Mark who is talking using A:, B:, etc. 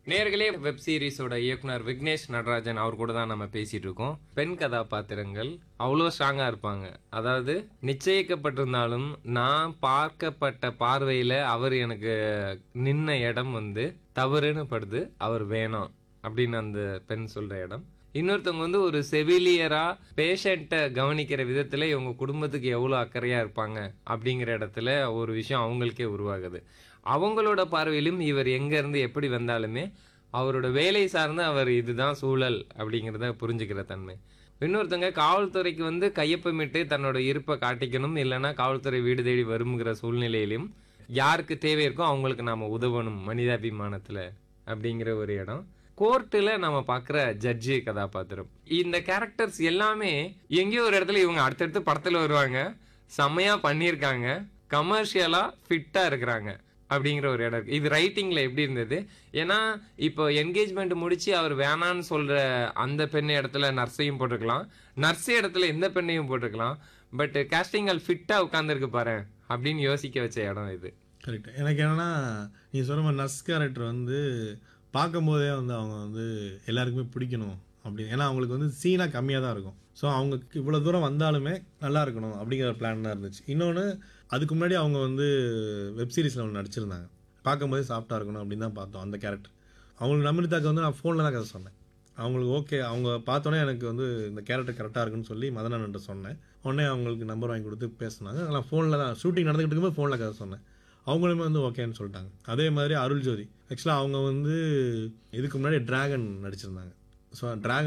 A: நேர்களே வெப் சீரிஸோட இயக்குனர் விக்னேஷ் நடராஜன் அவர் கூட தான் நம்ம பேசிட்டு இருக்கோம் பெண் கதாபாத்திரங்கள் அவ்வளோ ஸ்ட்ராங்கா இருப்பாங்க அதாவது நிச்சயிக்கப்பட்டிருந்தாலும் நான் பார்க்கப்பட்ட பார்வையில அவர் எனக்கு நின்ன இடம் வந்து தவறுன்னு படுது அவர் வேணாம் அப்படின்னு அந்த பெண் சொல்ற இடம் இன்னொருத்தவங்க வந்து ஒரு செவிலியரா பேஷண்ட்டை கவனிக்கிற விதத்துல இவங்க குடும்பத்துக்கு எவ்வளவு அக்கறையா இருப்பாங்க அப்படிங்கிற இடத்துல ஒரு விஷயம் அவங்களுக்கே உருவாகுது அவங்களோட பார்வையிலும் இவர் எங்க இருந்து எப்படி வந்தாலுமே அவரோட வேலை சார்ந்து அவர் இதுதான் சூழல் அப்படிங்கிறத புரிஞ்சுக்கிற தன்மை இன்னொருத்தங்க காவல்துறைக்கு வந்து கையொப்பமிட்டு தன்னோட இருப்பை காட்டிக்கணும் இல்லைன்னா காவல்துறை வீடு தேடி வருங்கிற சூழ்நிலையிலும் யாருக்கு தேவை இருக்கோ அவங்களுக்கு நாம உதவணும் மனிதாபிமானத்துல அப்படிங்கிற ஒரு இடம் கோர்ட்டில் நம்ம பார்க்குற ஜட்ஜி கதாபாத்திரம் இந்த கேரக்டர்ஸ் எல்லாமே எங்கேயோ ஒரு இடத்துல இவங்க அடுத்தடுத்து படத்தில் வருவாங்க செம்மையா பண்ணியிருக்காங்க கமர்ஷியலா ஃபிட்டா இருக்கிறாங்க அப்படிங்கிற ஒரு இடம் இருக்கு இது ரைட்டிங்ல எப்படி இருந்தது ஏன்னா இப்போ என்கேஜ்மெண்ட் முடிச்சு அவர் வேணான்னு சொல்ற அந்த பெண் இடத்துல நர்ஸையும் போட்டிருக்கலாம் நர்ஸ் இடத்துல எந்த பெண்ணையும் போட்டிருக்கலாம் பட் கேஸ்டிங் ஆல் ஃபிட்டா உட்காந்துருக்கு பாரு அப்படின்னு யோசிக்க வச்ச இடம் இது
B: கரெக்ட் எனக்கு என்னன்னா நீ சொன்ன மாதிரி நர்ஸ் கேரக்டர் வந்து பார்க்கும்போதே வந்து அவங்க வந்து எல்லாருக்குமே பிடிக்கணும் அப்படி ஏன்னா அவங்களுக்கு வந்து சீனாக கம்மியாக தான் இருக்கும் ஸோ அவங்க இவ்வளோ தூரம் வந்தாலுமே நல்லா இருக்கணும் அப்படிங்கிற பிளான் தான் இருந்துச்சு இன்னொன்று அதுக்கு முன்னாடி அவங்க வந்து வெப் சீரிஸில் ஒன்று நடிச்சிருந்தாங்க பார்க்கும்போதே சாஃப்டாக இருக்கணும் அப்படின்னு தான் பார்த்தோம் அந்த கேரக்டர் அவங்களுக்கு நமிதாக்கு வந்து நான் ஃபோனில் தான் கதை சொன்னேன் அவங்களுக்கு ஓகே அவங்க பார்த்தோன்னே எனக்கு வந்து இந்த கேரக்டர் கரெக்டாக இருக்குன்னு சொல்லி மதனன்ட்ட சொன்னேன் உடனே அவங்களுக்கு நம்பர் வாங்கி கொடுத்து பேசினாங்க நான் ஃபோனில் தான் ஷூட்டிங் நடந்துக்கிட்டு இருக்கும்போது ஃபோனில் கதை சொன்னேன் அவங்களுமே வந்து ஓகேன்னு சொல்லிட்டாங்க அதே மாதிரி அருள் ஜோதி ஆக்சுவலாக அவங்க வந்து இதுக்கு முன்னாடி டிராகன் நடிச்சிருந்தாங்க ஸோ டிராகன்